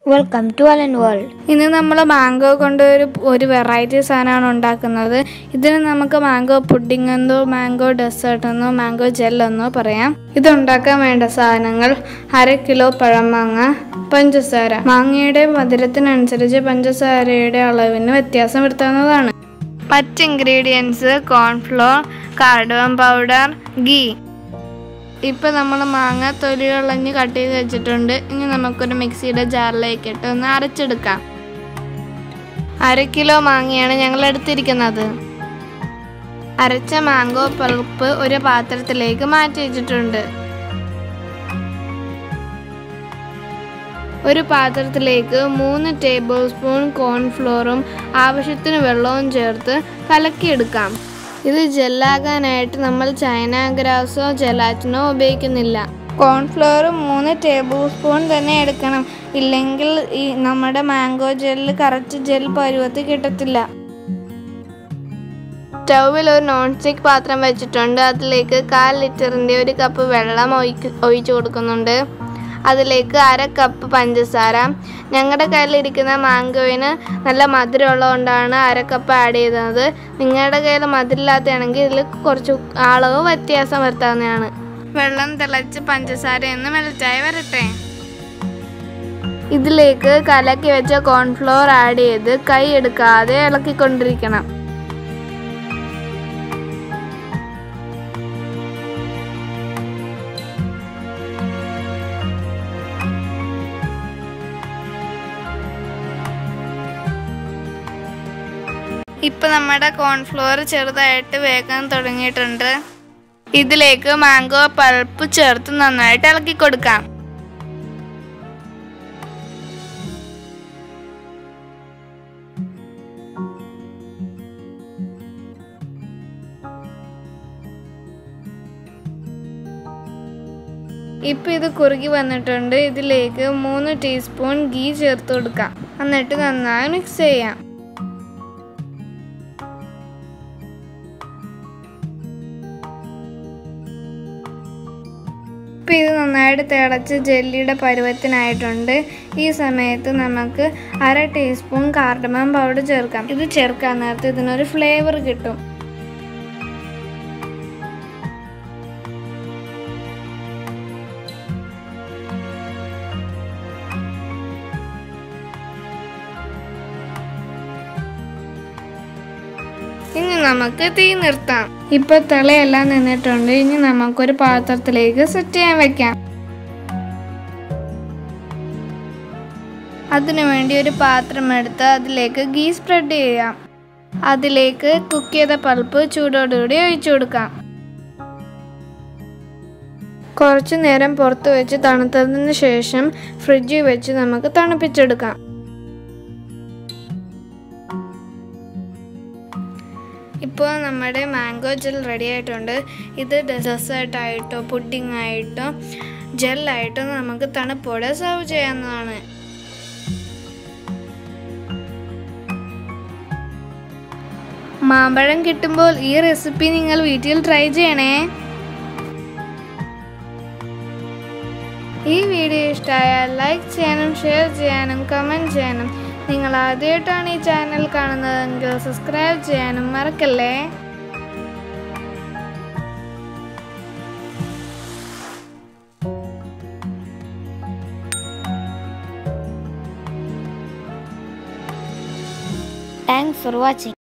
welcome to Allen world ഇന്ന് നമ്മൾ mango കൊണ്ട് ഒരു ഒരു വെറൈറ്റി സാധനമാണ് ഉണ്ടാക്കുന്നത് ഇതിന് നമുക്ക് മാംഗോ പുഡിംഗ് എന്നോ മാംഗോ ഡെസേർട്ട് എന്നോ മാംഗോ ജെൽ എന്നോ പറയാം ഇത് ഉണ്ടാക്കാൻ വേണ്ട സാധനങ്ങൾ അര കിലോ പഴമാങ്ങ പഞ്ചസാര മാങ്ങയുടെ മധുരത്തിനനുസരിച്ച് പഞ്ചസാരയുടെ അളവിന് വ്യത്യാസം വരുത്താവുന്നതാണ് മറ്റ് ingredients cornflour cardamom powder ghee ഇപ്പം നമ്മൾ മാങ്ങ തൊലി കളഞ്ഞ് കട്ട് ചെയ്ത് വെച്ചിട്ടുണ്ട് ഇനി നമുക്കൊരു മിക്സിയുടെ ജാറിലേക്ക് ഇട്ട് ഒന്ന് അരച്ചെടുക്കാം അര കിലോ മാങ്ങയാണ് ഞങ്ങൾ എടുത്തിരിക്കുന്നത് അരച്ച മാംഗോ പൾപ്പ് ഒരു പാത്രത്തിലേക്ക് മാറ്റി വെച്ചിട്ടുണ്ട് ഒരു പാത്രത്തിലേക്ക് മൂന്ന് ടേബിൾ സ്പൂൺ കോൺഫ്ലോറും ആവശ്യത്തിന് വെള്ളവും ചേർത്ത് കലക്കിയെടുക്കാം ഇത് ജെല്ലാകാനായിട്ട് നമ്മൾ ചൈന ഗ്രാസോ ജെലാറ്റിനോ ഉപയോഗിക്കുന്നില്ല കോൺഫ്ലോർ മൂന്ന് ടേബിൾ സ്പൂൺ തന്നെ എടുക്കണം ഇല്ലെങ്കിൽ ഈ നമ്മുടെ മാംഗോ ജെല്ല് കറക്റ്റ് ജെൽ പരുവത്തിൽ കിട്ടത്തില്ല സ്റ്റൗവിൽ ഒരു നോൺ സ്റ്റിക്ക് പാത്രം വെച്ചിട്ടുണ്ട് അതിലേക്ക് കാൽ ലിറ്ററിൻ്റെ ഒരു കപ്പ് വെള്ളം ഒഴിക്ക് ഒഴിച്ചു കൊടുക്കുന്നുണ്ട് അതിലേക്ക് അര കപ്പ് പഞ്ചസാര ഞങ്ങളുടെ കയ്യിലിരിക്കുന്ന മാംഗോയിന് നല്ല മധുരമുള്ളതുകൊണ്ടാണ് അര കപ്പ് ആഡ് ചെയ്തത് നിങ്ങളുടെ കയ്യിൽ മധുരമില്ലാത്തതാണെങ്കിൽ ഇതിൽ കുറച്ച് അളവ് വ്യത്യാസം വരുത്താവുന്നതാണ് വെള്ളം തിളച്ച് പഞ്ചസാര ഒന്ന് മെൽറ്റായി വരട്ടെ ഇതിലേക്ക് കലക്കി വെച്ച കോൺഫ്ലോർ ആഡ് ചെയ്ത് കൈ എടുക്കാതെ ഇളക്കിക്കൊണ്ടിരിക്കണം ഇപ്പൊ നമ്മുടെ കോൺഫ്ലോർ ചെറുതായിട്ട് വേഗം തുടങ്ങിയിട്ടുണ്ട് ഇതിലേക്ക് മാംഗോ പൾപ്പ് ചേർത്ത് നന്നായിട്ട് ഇളക്കി കൊടുക്കാം ഇപ്പൊ ഇത് കുറുകി വന്നിട്ടുണ്ട് ഇതിലേക്ക് മൂന്ന് ടീസ്പൂൺ ഗീ ചേർത്ത് കൊടുക്കാം എന്നിട്ട് നന്നായി മിക്സ് ചെയ്യാം ഇപ്പം ഇത് നന്നായിട്ട് തിളച്ച് ജെല്ലിയുടെ പരുവത്തിനായിട്ടുണ്ട് ഈ സമയത്ത് നമുക്ക് അര ടീസ്പൂൺ കാർഡമം പൗഡർ ചേർക്കാം ഇത് ചേർക്കാൻ നേരത്ത് ഇതിനൊരു ഫ്ലേവർ കിട്ടും ഇനി നമുക്ക് തീ നിർത്താം ഇപ്പൊ തിളയെല്ലാം നിന്നിട്ടുണ്ട് ഇനി നമുക്കൊരു പാത്രത്തിലേക്ക് സെറ്റ് ചെയ്യാൻ വെക്കാം അതിനുവേണ്ടി ഒരു പാത്രം എടുത്ത് അതിലേക്ക് ഗീ സ്പ്രെഡ് ചെയ്യാം അതിലേക്ക് കുക്ക് ചെയ്ത പൾപ്പ് ചൂടോടുകൂടി ഒഴിച്ചു കൊടുക്കാം കുറച്ചു നേരം പുറത്ത് വെച്ച് തണുത്തതിന് ശേഷം ഫ്രിഡ്ജിൽ വെച്ച് നമുക്ക് തണുപ്പിച്ചെടുക്കാം ഇപ്പോൾ നമ്മുടെ മാംഗോ ജെൽ റെഡി ആയിട്ടുണ്ട് ഇത് ഡെസേർട്ടായിട്ടോ പുഡിംഗ് ആയിട്ടോ ജെല്ലായിട്ടോ നമുക്ക് തണുപ്പോടെ സെർവ് ചെയ്യാവുന്നതാണ് മാമ്പഴം കിട്ടുമ്പോൾ ഈ റെസിപ്പി നിങ്ങൾ വീട്ടിൽ ട്രൈ ചെയ്യണേ ഈ വീഡിയോ ഇഷ്ടമായാൽ ലൈക്ക് ചെയ്യാനും ഷെയർ ചെയ്യാനും കമൻറ്റ് ചെയ്യാനും നിങ്ങൾ ആദ്യമായിട്ടാണ് ഈ ചാനൽ കാണുന്നതെങ്കിൽ സബ്സ്ക്രൈബ് ചെയ്യാനും മറക്കല്ലേ താങ്ക്സ് ഫോർ വാച്ചിങ്